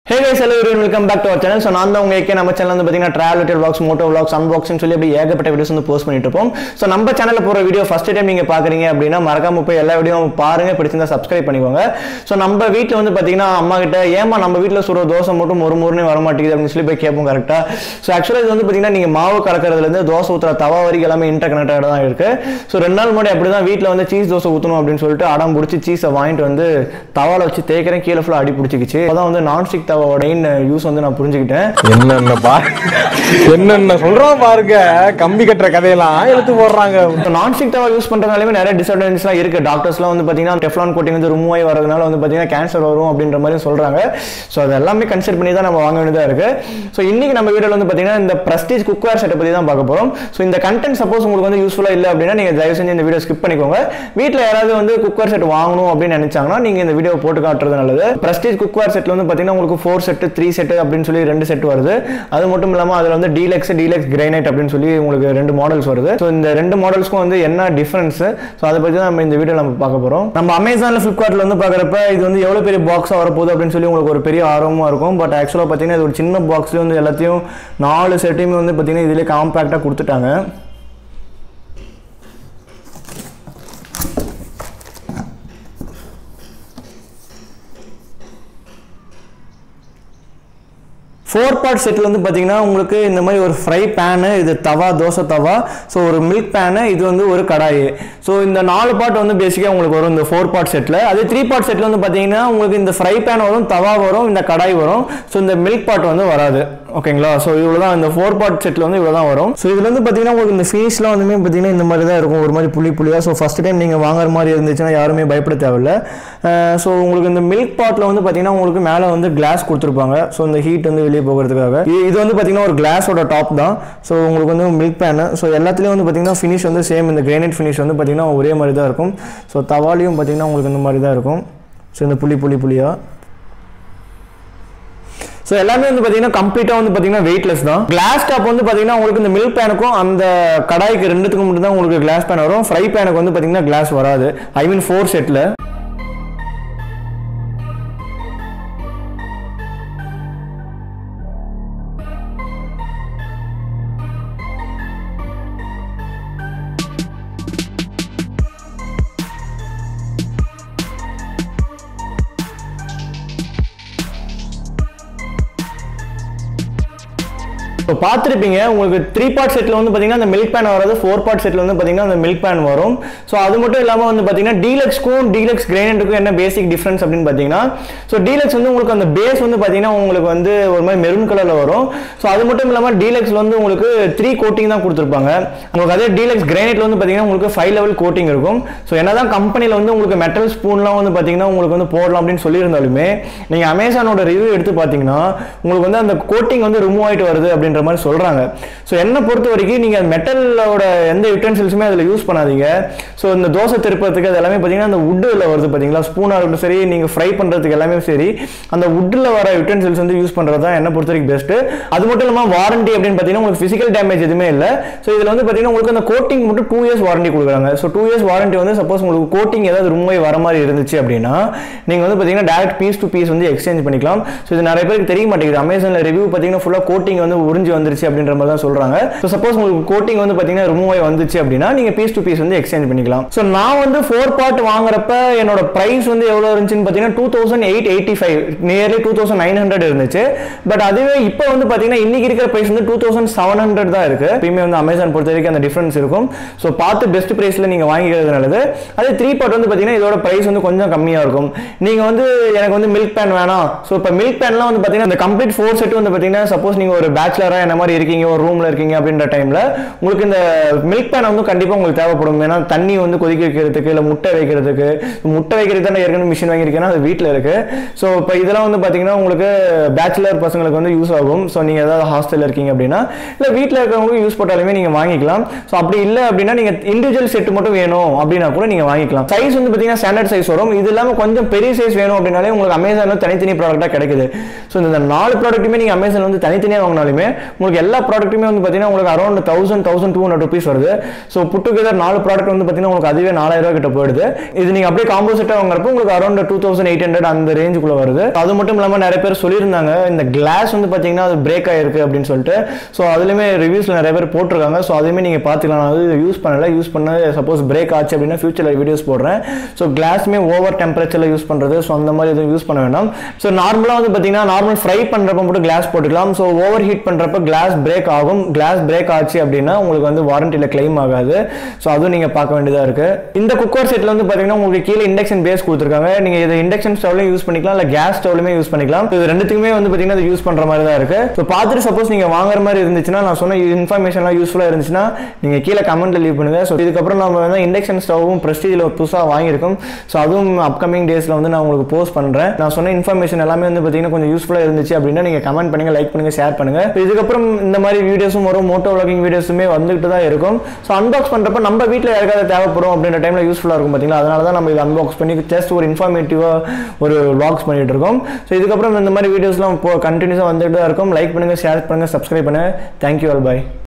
hey guys hello everyone welcome back to our channel so நான் தான் உங்க ஏகே நம்ம சேனல் வந்து பார்த்தீங்கன்னா travel vlogs moto vlogs unboxing சொல்லி அப்படி ஏகப்பட்ட வீடியோஸ் வந்து போஸ்ட் பண்ணிட்டு இருப்போம் ஸோ நம்ம சேனலில் போகிற வீடியோ ஃபஸ்ட் டைம் நீங்கள் பார்க்குறீங்க அப்படின்னா மறக்காம போய் எல்லா வீடியோ பாருங்க பிடிச்சிருந்தா சப்ஸ்கிரைப் பண்ணிக்கோங்க ஸோ நம்ம வீட்டில் வந்து பார்த்தீங்கன்னா அம்மா கிட்ட ஏமா நம்ம வீட்டில் சுடுற தோசை மட்டும் ஒரு முறைனே வர மாட்டேங்குது அப்படின்னு சொல்லி போய் கேட்போம் கரெக்டாக ஸோ ஆக்சுவலாக இது வந்து பார்த்தீங்கன்னா நீங்கள் மாவு கலக்கிறதுலேருந்து தோசை ஊற்றுற தவா வரைக்கும் எல்லாமே இன்டர் கனெக்டடாக தான் இருக்கு ஸோ ரெண்டு நாள் முன்னாடி அப்படி தான் வீட்டில் வந்து சீஸ் தோசை ஊற்றணும் அப்படின்னு சொல்லிட்டு அடம் பிடிச்சி சீஸை வாங்கிட்டு வந்து தவால வச்சு தேய்க்கிறேன் கீழே ஃபுல்லாக அடி பிடிச்சிக்கிச்சு அதான் வந்து நான்ஸ்டிக் தவாவோட யூஸ் வந்து நான் புரிஞ்சுக்கிட்டேன் என்னென்ன பா என்னென்ன சொல்றோம் பாருங்க கம்பி கட்டுற கதையெல்லாம் எடுத்து போடுறாங்க நான்ஸ்டிக் தவா யூஸ் பண்றதுனாலுமே நிறைய டிஸ்அட்வான்டேஜ்லாம் இருக்கு டாக்டர்ஸ்லாம் வந்து பார்த்தீங்கன்னா டெஃப்லான் கோட்டிங் வந்து ரிமூவ் ஆகி வரதுனால வந்து பார்த்தீங்கன்னா கேன்சர் வரும் அப்படின்ற மாதிரி சொல்றாங்க ஸோ அது எல்லாமே கன்சிடர் பண்ணி தான் நம்ம வாங்க வேண்டியதா இருக்கு ஸோ இன்னைக்கு நம்ம வீடியோவில் வந்து பார்த்தீங்கன்னா இந்த பிரஸ்டீஜ் குக்வேர் செட்டை பற்றி தான் பார்க்க போறோம் ஸோ இந்த கண்டென்ட் சப்போஸ் உங்களுக்கு வந்து யூஸ்ஃபுல்லாக இல்லை அப்படின்னா நீங்க தயவு செஞ்சு இந்த வீடியோ ஸ்கிப் பண்ணிக்கோங்க வீட்டில் யாராவது வந்து குக்வேர் செட் வாங்கணும் அப்படின்னு நினைச்சாங்கன்னா நீங்க இந்த வீடியோ போட்டு காட்டுறது நல்லது பிரஸ்டீஜ் குக்வேர் செட்ல வந்து பார்த்தீங்கன்னா உங்களுக்கு ஃபோர் செட் த்ரீ செட் அப்படின்னு சொல்லி ரெண்டு செட் வருது அது மட்டும் இல்லாமல் அதில் வந்து டீலக்ஸ் டீலக்ஸ் கிரைனைட் அப்படின்னு சொல்லி உங்களுக்கு ரெண்டு மாடல்ஸ் வருது ஸோ இந்த ரெண்டு மாடல்ஸ்க்கும் வந்து என்ன டிஃபரன்ஸ் ஸோ அதை பற்றி தான் நம்ம இந்த வீடியோ நம்ம பார்க்க போகிறோம் நம்ம அமேசானில் ஃப்ளிப்கார்ட்டில் வந்து பார்க்குறப்ப இது வந்து எவ்வளோ பெரிய பாக்ஸாக வரப்போகுது அப்படின்னு சொல்லி உங்களுக்கு ஒரு பெரிய ஆர்வமாக இருக்கும் பட் ஆக்சுவலாக பார்த்தீங்கன்னா இது ஒரு சின்ன பாக்ஸ்லேயே வந்து எல்லாத்தையும் நாலு செட்டையுமே வந்து பார்த்தீங்கன்னா இதிலே காம்பேக்டாக கொடுத்துட்டாங்க ஃபோர் பார்ட் செட்டில் வந்து பார்த்தீங்கன்னா உங்களுக்கு இந்த மாதிரி ஒரு ஃப்ரை பேனு இது தவா தோசை தவா ஸோ ஒரு மில்க் பேனு இது வந்து ஒரு கடாய் ஸோ இந்த நாலு பார்ட் வந்து பேசிக்காக உங்களுக்கு வரும் இந்த ஃபோர் பார்ட் செட்டில் அதே த்ரீ பார்ட் செட்டில் வந்து பார்த்தீங்கன்னா உங்களுக்கு இந்த ஃப்ரை பேன் வரும் தவா வரும் இந்த கடாய் வரும் ஸோ இந்த மில்க் பார்ட் வந்து வராது ஓகேங்களா ஸோ இவ்வளோ தான் இந்த ஃபோர் பார்ட் செட்டில் வந்து இவ்வளோ தான் வரும் ஸோ இதில் வந்து பார்த்தீங்கன்னா உங்களுக்கு இந்த ஃபீஸ்லாம் வந்துமே பார்த்தீங்கன்னா இந்த மாதிரி தான் இருக்கும் ஒரு மாதிரி புள்ளி புள்ளியாக ஸோ ஃபஸ்ட் டைம் நீங்கள் வாங்குற மாதிரி இருந்துச்சுன்னா யாருமே பயப்பட தேவையில்ல ஸோ உங்களுக்கு இந்த மில்க் பாட்டில் வந்து பார்த்தீங்கன்னா உங்களுக்கு மேலே வந்து கிளாஸ் கொடுத்துருப்பாங்க ஸோ இந்த ஹீட் வந்து வெளியே போகிறதுக்காக இது இது வந்து பார்த்தீங்கன்னா ஒரு கிளாஸோட டாப் தான் ஸோ உங்களுக்கு வந்து மில்க் பேனு ஸோ எல்லாத்துலேயும் வந்து பார்த்தீங்கன்னா ஃபினிஷ் வந்து சேம் இந்த கிரானைட் ஃபினிஷ் வந்து பார்த்தீங்கன்னா ஒரே மாதிரி தான் இருக்கும் ஸோ தவாலையும் பார்த்தீங்கன்னா உங்களுக்கு இந்த மாதிரி தான் இருக்கும் ஸோ இந்த புள்ளி புள்ளி புள்ளியாக ஸோ எல்லாமே வந்து பார்த்தீங்கன்னா கம்ப்ளீட்டாக வந்து பார்த்தீங்கன்னா வெயிட்லெஸ் தான் கிளாஸ் டாப் வந்து பார்த்தீங்கன்னா உங்களுக்கு இந்த மில்க் பேனுக்கும் அந்த கடாய்க்கு ரெண்டுத்துக்கும் மட்டும் தான் உங்களுக்கு கிளாஸ் பேன் வரும் ஃப்ரை பேனுக்கு வந்து பார்த்தீங்கன்னா கிளாஸ் வராது ஐ மீன் ஃபோர் செட்டில் இப்போ பார்த்துருப்பீங்க உங்களுக்கு த்ரீ பார்ட் செட்டில் வந்து பார்த்தீங்கன்னா அந்த மில்க் பேன் வராது ஃபோர் பார்ட் செட்டில் வந்து பார்த்தீங்கன்னா அந்த மில்க் பேன் வரும் ஸோ அது மட்டும் இல்லாமல் வந்து பார்த்தீங்கன்னா டீலக்ஸ்க்கும் டீலக்ஸ் கிரைனட்டுக்கும் என்ன பேசிக் டிஃப்ரென்ஸ் அப்படின்னு பார்த்தீங்கன்னா ஸோ டீலக்ஸ் வந்து உங்களுக்கு அந்த பேஸ் வந்து பார்த்தீங்கன்னா உங்களுக்கு வந்து ஒரு மாதிரி மெரூன் கலரில் வரும் ஸோ அது மட்டும் இல்லாமல் டீலக்ஸில் வந்து உங்களுக்கு த்ரீ கோட்டிங் தான் கொடுத்துருப்பாங்க உங்களுக்கு அதே டீலக்ஸ் கிரைனேட்டில் வந்து பார்த்தீங்கன்னா உங்களுக்கு ஃபைவ் லெவல் கோட்டிங் இருக்கும் ஸோ என்னதான் கம்பெனியில் வந்து உங்களுக்கு மெட்டல் ஸ்பூன்லாம் வந்து பார்த்தீங்கன்னா உங்களுக்கு வந்து போடலாம் அப்படின்னு சொல்லியிருந்தாலுமே நீங்கள் அமேசானோட ரிவ்யூ எடுத்து பார்த்தீங்கன்னா உங்களுக்கு வந்து அந்த கோட்டிங் வந்து ரிமூவ் ஆகிட்டு வருது அப்படின்ற மாதிரி சொல்கிறாங்க ஸோ என்னை பொறுத்த வரைக்கும் நீங்கள் மெட்டலோட எந்த யூட்டன்சில்ஸுமே அதில் யூஸ் பண்ணாதீங்க ஸோ இந்த தோசை திருப்பத்துக்கு அது எல்லாமே பார்த்தீங்கன்னா அந்த வுட்டில் வருது பார்த்தீங்களா ஸ்பூனாக இருக்கட்டும் சரி நீங்கள் ஃப்ரை பண்ணுறதுக்கு எல்லாமே சரி அந்த வுட்டில் வர யூட்டன்சில்ஸ் வந்து யூஸ் பண்ணுறது தான் என்னை பொறுத்த வரைக்கும் பெஸ்ட்டு அது மட்டும் இல்லாமல் வாரண்டி அப்படின்னு பார்த்தீங்கன்னா உங்களுக்கு ஃபிசிக்கல் டேமேஜ் எதுவுமே இல்லை ஸோ இதில் வந்து பார்த்தீங்கன்னா உங்களுக்கு அந்த கோட்டிங் மட்டும் டூ இயர்ஸ் வாரண்டி கொடுக்குறாங்க ஸோ டூ இயர்ஸ் வாரண்டி வந்து சப்போஸ் உங்களுக்கு கோட்டிங் ஏதாவது ரொம்ப வர மாதிரி இருந்துச்சு அப்படின்னா நீங்கள் வந்து பார்த்தீங்கன்னா டேரக்ட் பீஸ் டு பீஸ் வந்து எக்ஸ்சேஞ்ச் பண்ணிக்கலாம் ஸோ இது நிறைய பேருக்கு தெரிய மாட்டேங்குது அமேசானில் ரிவ்யூ பார்த்தீங்கன்னா ஃபுல்லாக கோட்டிங் வந்து உறிஞ்சு வந்துருச்சு அப்படின்ற மாதிரி தான் சொல்கிறாங்க ஸோ சப்போஸ் உங்களுக்கு கோட்டிங் வந்து பார்த்தீங்கன்னா ரிமூவ் ஆகி வந்துச்சு அப்படின்னா நீங்கள் பீஸ் டு பீஸ் வந்து எக்ஸ்சேஞ்ச் பண்ணிக்கலாம் ஸோ நான் வந்து ஃபோர் பார்ட் வாங்குறப்ப என்னோட ப்ரைஸ் வந்து எவ்வளோ இருந்துச்சுன்னு பார்த்தீங்கன்னா two thousand eight eighty five nearly two thousand nine hundred இருந்துச்சு பட் அதுவே இப்போ வந்து பார்த்தீங்கன்னா இன்னைக்கு இருக்கிற ப்ரைஸ் வந்து டூ தௌசண்ட் செவன் ஹண்ட்ரட் தான் இருக்கு எப்பயுமே வந்து அமேசான் பொறுத்த வரைக்கும் அந்த டிஃபரன்ஸ் இருக்கும் ஸோ பார்த்து பெஸ்ட் ப்ரைஸில் நீங்கள் வாங்கிக்கிறது நல்லது அதே த்ரீ பார்ட் வந்து பார்த்தீங்கன்னா இதோட ப்ரைஸ் வந்து கொஞ்சம் கம்மியாக இருக்கும் நீங்கள் வந்து எனக்கு வந்து மில்க் பேன் வேணாம் ஸோ இப்போ மில்க் பேன்லாம் வந்து பார்த்தீங்கன்னா இந்த கம்ப்ளீட் ஃபோர் செட் வந்து பார்த்தீங்கன்னா சப்போஸ் நீங்கள் ஒரு பேச்சுலராக என்ன மாதிரி இருக்கீங்க ஒரு ரூமில் இருக்கீங்க அப்படின்ற டைமில் உங்களுக்கு இந்த மில்க் பேன் வந்து கண்டிப்பாக உங்களுக்கு தேவைப்படும் ஏன்னா தண்ணி வந்து கொதிக்க வைக்கிறதுக்கு இல்லை முட்டை வைக்கிறதுக்கு முட்டை வைக்கிறது தானே ஏற்கனவே மிஷின் வாங்கியிருக்கேன்னா அது வீட்டில் இருக்கு ஸோ இப்போ இதெல்லாம் வந்து பார்த்தீங்கன்னா உங்களுக்கு பேச்சுலர் பசங்களுக்கு வந்து யூஸ் ஆகும் ஸோ நீங்கள் ஏதாவது ஹாஸ்டலில் இருக்கீங்க அப்படின்னா இல்லை வீட்டில் இருக்கிறவங்களுக்கு யூஸ் போட்டாலுமே நீங்கள் வாங்கிக்கலாம் ஸோ அப்படி இல்லை அப்படின்னா நீங்கள் இண்டிவிஜுவல் செட் மட்டும் வேணும் அப்படின்னா கூட நீங்கள் வாங்கிக்கலாம் சைஸ் வந்து பார்த்தீங்கன்னா ஸ்டாண்டர்ட் சைஸ் வரும் இது இல்லாமல் கொஞ்சம் பெரிய சைஸ் வேணும் அப்படின்னாலே உங்களுக்கு அமேசானில் தனித்தனி ப்ராடக்ட்டாக கிடைக்குது ஸோ இந்த நாலு ப்ராடக்ட்டுமே நீங்கள் அமேசான் வந்து தனித்தனியாக வாங்கினாலுமே உங்களுக்கு எல்லா ப்ராடக்ட்டுமே வந்து பார்த்தீங்கன்னா உங்களுக்கு around thousand thousand two hundred rupees வருது ஸோ புட் டுகெதர் நாலு ப்ராடக்ட் வந்து பார்த்தீங்கன்னா உங்களுக்கு அதுவே நாலாயிரம் ரூபாய் கிட்ட போயிடுது இது நீங்கள் அப்படியே காம்போசிட்டாக வாங்குறப்போ உங்களுக்கு around two thousand eight hundred அந்த ரேஞ்சுக்குள்ள வருது அது மட்டும் இல்லாமல் நிறைய பேர் சொல்லியிருந்தாங்க இந்த கிளாஸ் வந்து பார்த்தீங்கன்னா அது பிரேக் ஆயிருக்கு அப்படின்னு சொல்லிட்டு ஸோ அதுலேயுமே ரிவ்யூஸில் நிறைய பேர் போட்டிருக்காங்க ஸோ அதையுமே நீங்கள் பார்த்துக்கலாம் நான் அது யூஸ் பண்ணல யூஸ் பண்ண சப்போஸ் பிரேக் ஆச்சு அப்படின்னா ஃபியூச்சரில் வீடியோஸ் போடுறேன் ஸோ கிளாஸ்மே ஓவர் டெம்பரேச்சரில் யூஸ் பண்ணுறது ஸோ அந்த மாதிரி எதுவும் யூஸ் பண்ண வேண்டாம் ஸோ நார்மலாக வந்து பார்த்தீங்கன்னா நார்மல் ஃப்ரை பண்ணுறப்ப மட்டும் கிளாஸ் போட்டுக்கலாம் ஸோ ஓவர் ஹீட் பண்ணுறப்ப கிளாஸ் பிரேக் ஆகும் கிளாஸ் பிரேக் ஆச்சு அப்படின்னா உங்களுக்கு வந்து வாரண்டியில் கிளைம் ஆகாது ஸோ அதுவும் நீங்கள் பார்க்க வேண்டியதாக இருக்குது இந்த குக்கர் செட்டில் வந்து பார்த்தீங்கன்னா உங்களுக்கு கீழே இண்டக்ஷன் பேஸ் கொடுத்துருக்காங்க நீங்கள் இதை இண்டக்ஷன் ஸ்டவ்லையும் யூஸ் பண்ணிக்கலாம் இல்லை கேஸ் ஸ்டவ்லையுமே யூஸ் பண்ணிக்கலாம் இது ரெண்டுத்துக்குமே வந்து பார்த்தீங்கன்னா இது யூஸ் பண்ணுற மாதிரி தான் இருக்குது ஸோ பார்த்துட்டு சப்போஸ் நீங்கள் வாங்குற மாதிரி இருந்துச்சுன்னா நான் சொன்ன இன்ஃபர்மேஷன்லாம் யூஸ்ஃபுல்லாக இருந்துச்சுன்னா நீங்கள் கீழே கமெண்ட்டில் லீவ் பண்ணுங்கள் ஸோ இதுக்கப்புறம் நம்ம வந்து இண்டக்ஷன் ஸ்டவ்வும் ப்ரெஸ்டீஜில் புதுசாக வாங்கியிருக்கோம் ஸோ அதுவும் அப்கமிங் டேஸில் வந்து நான் உங்களுக்கு போஸ்ட் பண்ணுறேன் நான் சொன்ன இன்ஃபர்மேஷன் எல்லாமே வந்து பார்த்தீங்கன்னா கொஞ்சம் யூஸ்ஃபுல்லாக இருந்துச்சு அப்படின்னா நீங்கள் கமெண்ட் பண்ணுங்கள் லைக் பண்ணுங்கள் ஷேர் பண்ணுங்கள் So இதுக்கப்புறம் இந்த மாதிரி வீடியோஸும் வரும் மோட்டோ vlogging வீடியோஸுமே வந்துகிட்டு தான் இருக்கும் ஸோ அன்பாக்ஸ் பண்ணுறப்ப நம்ம வீட்டில் யாருக்காவது தேவைப்படும் அப்படின்ற டைமில் யூஸ்ஃபுல்லாக இருக்கும் பார்த்தீங்களா அதனால தான் நம்ம இதை அன்பாக்ஸ் பண்ணி ஜஸ்ட் ஒரு இன்ஃபார்மேட்டிவாக ஒரு vlogs பண்ணிட்டு இருக்கோம் ஸோ இதுக்கப்புறம் இந்த மாதிரி வீடியோஸ்லாம் இப்போ கண்டினியூஸாக வந்துட்டு தான் இருக்கும் லைக் பண்ணுங்கள் ஷேர் பண்ணுங்கள் சப்ஸ்கிரைப் பண்ணுங்கள் தேங்க்யூ ஆல் பை